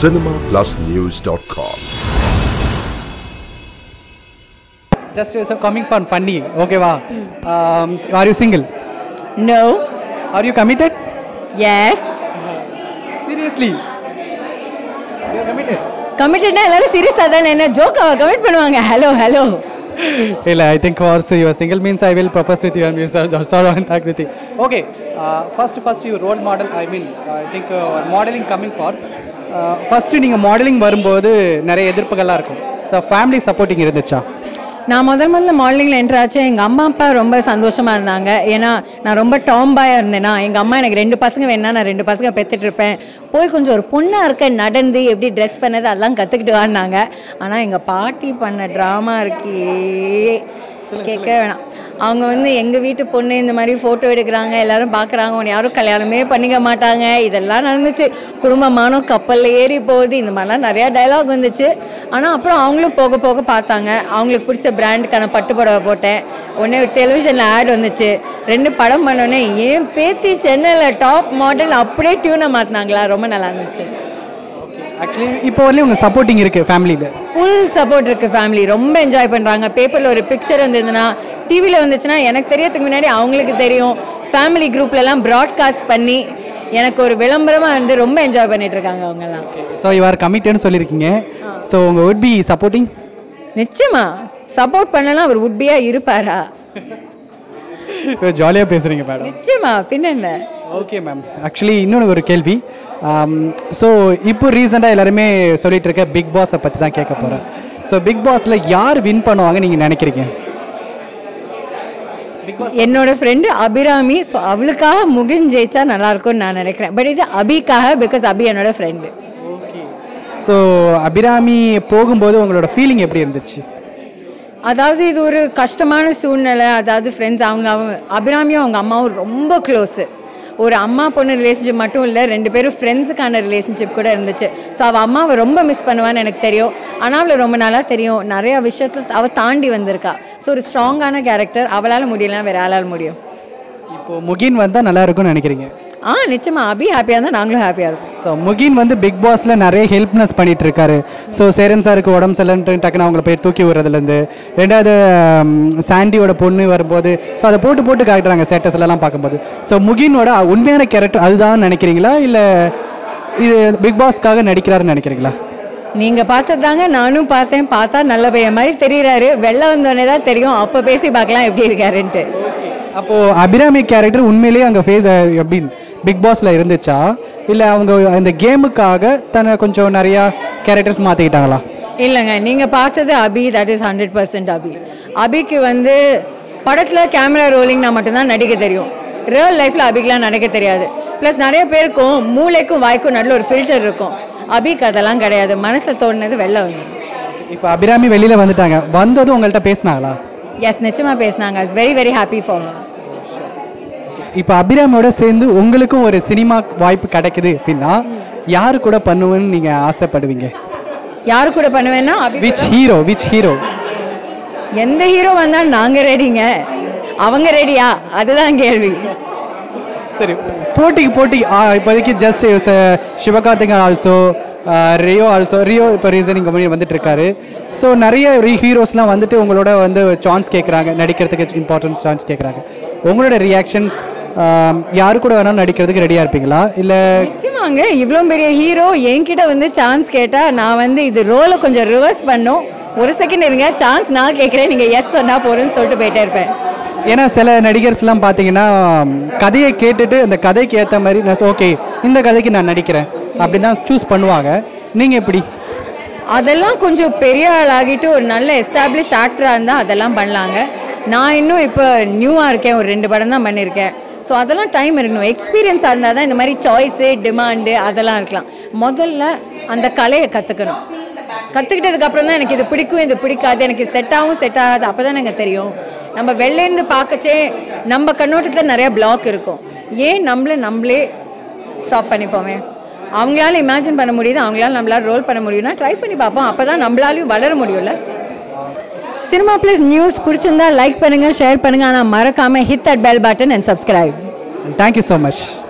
cinemaplusnews.com. just so coming for funny ஓகேவா are you single No. Are you committed Yes. Seriously you committed கமிட்டட்னா எல்லாரும் சீரியஸாக தானே என்ன ஜோக்காவா கமிட் பண்ணுவாங்க ஹலோ ஹலோ இல்லை I think also your single means I will propose with your muse sir talk with okay first first you role model I mean I think modelling coming for first நீங்கள் modelling வரும்போது நிறைய எதிர்ப்புகள்லாம் இருக்கும் so family supporting இருந்துச்சா நான் முதல் முதல்ல மாடலிங்கில் enter ஆச்சு எங்கள் அம்மா அப்பா ரொம்ப சந்தோஷமாக இருந்தாங்க ஏன்னா நான் ரொம்ப டாம்பாயாக இருந்தேனா எங்கள் அம்மா எனக்கு ரெண்டு பசங்க வேணா நான் ரெண்டு பசங்க பெற்றுட்டு இருப்பேன் போய் கொஞ்சம் ஒரு பொண்ணாக இருக்க நடந்து எப்படி ட்ரெஸ் பண்ணது அதெல்லாம் கற்றுக்கிட்டு வாடினாங்க ஆனால் எங்கள் பாட்டி பண்ண ட்ராமா இருக்கே கேட்க வேணாம் அவங்க வந்து எங்கள் வீட்டு பொண்ணு இந்த மாதிரி ஃபோட்டோ எடுக்கிறாங்க எல்லாரும் பார்க்குறாங்க உன்னை யாரும் கல்யாணமே பண்ணிக்க மாட்டாங்க இதெல்லாம் நடந்துச்சு குடும்பமானம் கப்பலில் ஏறி போகுது இந்த மாதிரிலாம் நிறையா டைலாக் வந்துச்சு ஆனால் அப்புறம் அவங்களும் போக போக பார்த்தாங்க அவங்களுக்கு பிடிச்ச பிராண்டுக்கான பட்டு புடவை போட்டேன் உடனே டெலிவிஷனில் ஆட் வந்துச்சு ரெண்டு படம் பண்ணோடனே ஏன் பேத்தி சென்னையில் டாப் மாடல் அப்படியே டியூனை மாற்றினாங்களா ரொம்ப நல்லா இருந்துச்சு ஆக்சுவலி இப்போ வரலையும் உங்கள் சப்போர்ட்டிங் இருக்குது ஃபேமிலியில் ஃபுல் சப்போர்ட் இருக்கு ஃபேமிலி ரொம்ப என்ஜாய் பண்ணுறாங்க பேப்பரில் ஒரு பிக்சர் வந்ததுன்னா டிவியில் வந்துச்சுன்னா எனக்கு தெரியறதுக்கு முன்னாடி அவங்களுக்கு தெரியும் ஃபேமிலி குரூப்லலாம் ப்ராட்காஸ்ட் பண்ணி எனக்கு ஒரு விளம்பரமாக வந்து ரொம்ப என்ஜாய் பண்ணிட்டு இருக்காங்க அவங்கெல்லாம் ஸோ யூ ஆர் கமிட்டட்னு சொல்லியிருக்கீங்க ஸோ உங்கள் would be சப்போர்ட்டிங் நிச்சயமா சப்போர்ட் பண்ணலாம் அவர் உட்பியாக இருப்பாரா ஜாலியாக பேசுகிறீங்க மேடம் நிச்சயமா பின்ன என்ன ஓகே மேம் ஆக்சுவலி இன்னொன்று ஒரு கேள்வி ஸோ இப்போ ரீசெண்டாக எல்லாருமே சொல்லிட்டு இருக்க பிக் பாஸை பற்றி தான் கேட்க போகிறேன் ஸோ பிக் பாஸில் யார் வின் பண்ணுவாங்க நீங்கள் நினைக்கிறீங்க என்னோட ஃப்ரெண்டு அபிராமி ஸோ அவளுக்காக முகின் ஜெயிச்சா நல்லா இருக்கும்னு நான் நினைக்கிறேன் பட் இது அபிக்காக பிகாஸ் அபி என்னோட ஃப்ரெண்டு ஸோ அபிராமி போகும்போது உங்களோட ஃபீலிங் எப்படி இருந்துச்சு அதாவது இது ஒரு கஷ்டமான சூழ்நிலை அதாவது ஃப்ரெண்ட்ஸ் அவங்க அவங்க அபிராமியும் அவங்க அம்மாவும் ரொம்ப க்ளோஸு ஒரு அம்மா பொண்ணு ரிலேஷன்ஷிப் மட்டும் இல்லை ரெண்டு பேரும் ஃப்ரெண்ட்ஸுக்கான ரிலேஷன்ஷிப் கூட இருந்துச்சு ஸோ அவள் அம்மாவை ரொம்ப மிஸ் பண்ணுவான்னு எனக்கு தெரியும் ஆனால் அவளை ரொம்ப நாளாக தெரியும் நிறையா விஷயத்தில் அவள் தாண்டி வந்திருக்கா ஸோ ஒரு ஸ்ட்ராங்கான கேரக்டர் அவளால் முடியலன்னா வேற ஆளால் முடியும் இப்போ முகின் வந்தால் நல்லா இருக்கும்னு நினைக்கிறீங்க ஆ நிச்சயமா அபி ஹாப்பியாக இருந்தால் நாங்களும் ஹாப்பியாக இருப்போம் ஸோ முகின் வந்து பிக் பாஸில் நிறைய ஹெல்ப்னஸ் பண்ணிட்டு இருக்காரு ஸோ சேரன் சாருக்கு உடம்பு சரியில்லைன்ட்டு டக்குன்னு அவங்கள போய் தூக்கி விடுறதுலேருந்து ரெண்டாவது ம், சாண்டியோட பொண்ணு வரும்போது ஸோ அதை போட்டு போட்டு காட்டுறாங்க ஸ்டேட்டஸ்லலாம் பார்க்கும்போது ஸோ முகினோட உண்மையான கேரக்டர் அதுதான் நினைக்கிறீங்களா இல்லை இது பிக் பாஸ்க்காக நடிக்கிறாருன்னு நினைக்கிறீங்களா நீங்கள் பார்த்தது தாங்க நானும் பார்த்தேன் பார்த்தா நல்ல பையன் மாதிரி தெரியுறாரு வெளில வந்தோடனே தான் தெரியும் அப்போ பேசி பார்க்கலாம் எப்படி இருக்காருன்ட்டு அப்போது அபிராமி கேரக்டர் உண்மையிலேயே அங்கே ஃபேஸ் எப்படி பிக் பாஸில் இருந்துச்சா இல்லை அவங்க அந்த கேமுக்காக தன்னை கொஞ்சம் நிறையா கேரக்டர்ஸ் மாற்றிக்கிட்டாங்களா இல்லைங்க நீங்கள் பார்த்தது Abhi that is hundred percent Abhi அபிக்கு வந்து படத்தில் கேமரா ரோலிங்னா மட்டும்தான் நடிக்க தெரியும் ரியல் லைஃப்பில் அபிக்கெலாம் நடிக்க தெரியாது ப்ளஸ் நிறைய பேருக்கும் மூளைக்கும் வாய்க்கும் நடுவில் ஒரு ஃபில்டர் இருக்கும் அபிக்கு அதெல்லாம் கிடையாது மனசில் தோணுனது வெளில வந்து இப்போ அபிராமி வெளியில் வந்துட்டாங்க வந்ததும் உங்கள்கிட்ட பேசினாங்களா எஸ் நிச்சயமாக பேசினாங்க it's very very happy for இப்போ அபிராமியோட சேர்ந்து உங்களுக்கும் ஒரு சினிமா வாய்ப்பு கிடைக்குது அப்படின்னா யாரு கூட பண்ணுவேன்னு நீங்கள் ஆசைப்படுவீங்க யாரு கூட பண்ணுவேன்னா Abhi which hero which hero எந்த ஹீரோ வந்தாலும் நாங்கள் ரெடிங்க அவங்க ரெடியா அதுதான் கேள்வி சரி போட்டிக்கு போட்டி ஆ, இப்போதைக்கு just Sivakarthikeyan also Rio also Rio இப்போ ரீசனிங் கம்பெனி வந்துட்டு இருக்காரு ஸோ நிறைய ஹீரோஸ்லாம் வந்துட்டு உங்களோட வந்து சான்ஸ் கேட்குறாங்க நடிக்கிறதுக்கு இம்பார்ட்டன்ஸ் சான்ஸ் கேட்குறாங்க உங்களோட ரியாக்ஷன்ஸ் யாரு கூட வேணாலும் நடிக்கிறதுக்கு ரெடியாக இருப்பீங்களா இல்லை நிச்சயமாங்க இவ்வளோ பெரிய ஹீரோ என்கிட்ட வந்து சான்ஸ் கேட்டால் நான் வந்து இது ரோலை கொஞ்சம் ரிவர்ஸ் பண்ணும் ஒரு செகண்ட் இருங்க சான்ஸ் நான் கேட்குறேன் நீங்கள் எஸ் சொன்னால் போகிறேன்னு சொல்லிட்டு போயிட்டே இருப்பேன் ஏன்னா சில நடிகர்ஸ்லாம் பார்த்தீங்கன்னா ம், கதையை கேட்டுட்டு அந்த கதைக்கு ஏற்ற மாதிரி நான் ஓகே இந்த கதைக்கு நான் நடிக்கிறேன் அப்படின்னு தான் சூஸ் பண்ணுவாங்க நீங்கள் எப்படி அதெல்லாம் கொஞ்சம் பெரிய ஆளாகிட்டு ஒரு நல்ல எஸ்டாப்ளிஷ்ட் ஆக்டராக இருந்தால் அதெல்லாம் பண்ணலாங்க நான் இன்னும் இப்போ நியூவாக இருக்கேன் ஒரு ரெண்டு படம் தான் பண்ணியிருக்கேன் ஸோ அதெல்லாம் டைம் இருக்கணும் எக்ஸ்பீரியன்ஸாக இருந்தால் தான் இந்த மாதிரி சாய்ஸு டிமாண்டு அதெல்லாம் இருக்கலாம் முதல்ல அந்த கலையை கற்றுக்கணும் கற்றுக்கிட்டதுக்கு அப்புறம் தான் எனக்கு இது பிடிக்கும் இது பிடிக்காது எனக்கு செட் ஆகும் செட் ஆகாது அப்போ தான் எனக்கு தெரியும் நம்ம வெளிலேருந்து பார்க்கச்சே நம்ம கண்ணோட்டத்தில் நிறைய பிளாக் இருக்கும் ஏன் நம்மள நம்மளே ஸ்டாப் பண்ணிப்போமே அவங்களால இமேஜின் பண்ண முடியுது அவங்களால நம்மளால ரோல் பண்ண முடியும்னா ட்ரை பண்ணி பார்ப்போம் அப்போ தான் நம்மளாலையும் வளர முடியும்ல சினிமா ப்ளஸ் நியூஸ் பிடிச்சிருந்தா லைக் பண்ணுங்கள் ஷேர் பண்ணுங்கள் ஆனால் மறக்காமல் hit at bell button and subscribe thank you so much